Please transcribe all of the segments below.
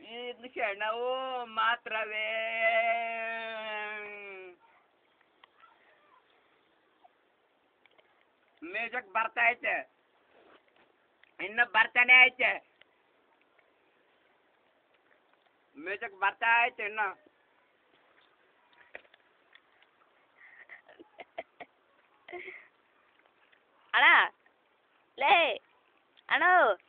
ಈ ಕ್ಷಣವು ಮಾತ್ರವೇ ಮ್ಯೂಸಿಕ್ ಬರ್ತಾ ಐತೆ ಇನ್ನು ಬರ್ತಾನೆ ಐತೆ ಮ್ಯೂಸಿಕ್ ಬರ್ತಾ ಐತೆ ಇನ್ನು ಅಣ್ಣ ಲೇ ಅಣ್ಣ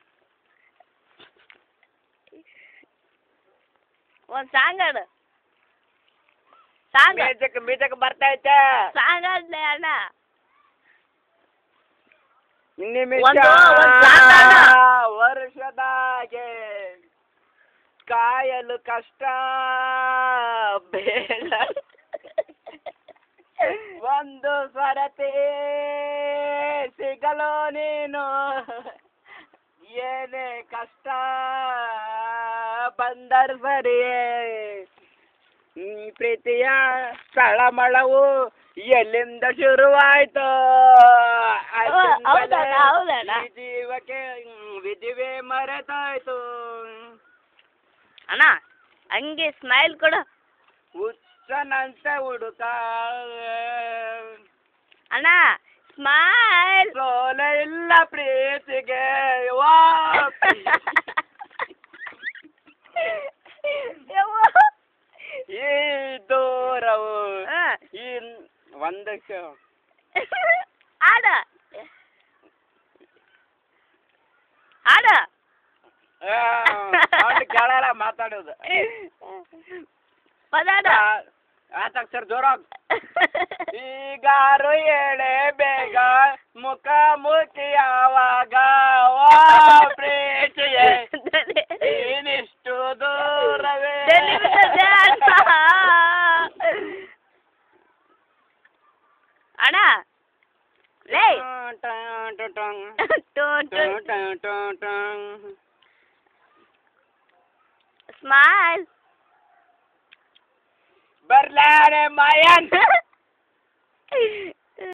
ಒಂದು ಸಾಂಗ್ ಹಾಡು ಸಾಂಗ್ ಮ್ಯೂಸಿಕ್ ಮ್ಯೂಸಿಕ್ ಬರ್ತಾ ಐತೆ ಸಾಂಗ್ ಹಾಡ್ಲೆ ಅಣ್ಣ ನಿಮಿಷ ಒಂದು- ಒಂದು ಸಾಂಗ್ ಹಾಡು. ವರ್ಷದಾಗೆ ಕಾಯಲು ಕಷ್ಟ ಬೇಡ ಒಂದು ಸರತಿ ಸಿಗಲು ನೀನು ಏನೇ ಕಷ್ಟ ಬಂದರ್ ಸರಿಯೇ ಈ ಪ್ರೀತಿಯ ತಳಮಳವು ಎಲ್ಲಿಂದ ಶುರುವಾಯ್ತು ಅಲ್ಲಿಂದಲೇ ಹೌದಣ್ಣ, ಹೌದಣ್ಣ. ಈ ಜೀವಕ್ಕೆ ವಿಧಿವೇ ಮರೆತಾಯ್ತು ಅಣ್ಣ ಹಂಗೆ ಸ್ಮೈಲ್ ಕೊಡು ಹುಚ್ಚನಂತೆ ಹುಡುಕ ಅಣ್ಣ ಸ್ಮೈಲ್ ಸೋಲೆ ಇಲ್ಲ ಪ್ರೀತಿಗೆ ವಾ ಈ ದೂರವು ಈ ಒಂದಕ್ಕೆ ಆಡ ಆಡ ಅವ್ನು ಕೇಳಲ್ಲ ಮಾತಾಡೋದು ಪದಾಡ ಆತ ಸರ್ ಜೋರಾಗ್ ಈಗಾರು ಹೇಳೆ ಬೇಗ ಮುಖ ಮುಖಿ ಯಾವಾಗ ವಾ ಪ್ರೀತಿಯೇ ನೀನಿಷ್ಟು ದೂರವೇ ಅಣ್ಣ ಲೇ ಟಂ, ಟಂ, ಟಂ, ಟು ಟಂ, ಟಂ, ಟಂ, ಟಂ. ಸ್ಮೈಲ್ ಬರ್ಲಾರೆ ಮಾಯನ್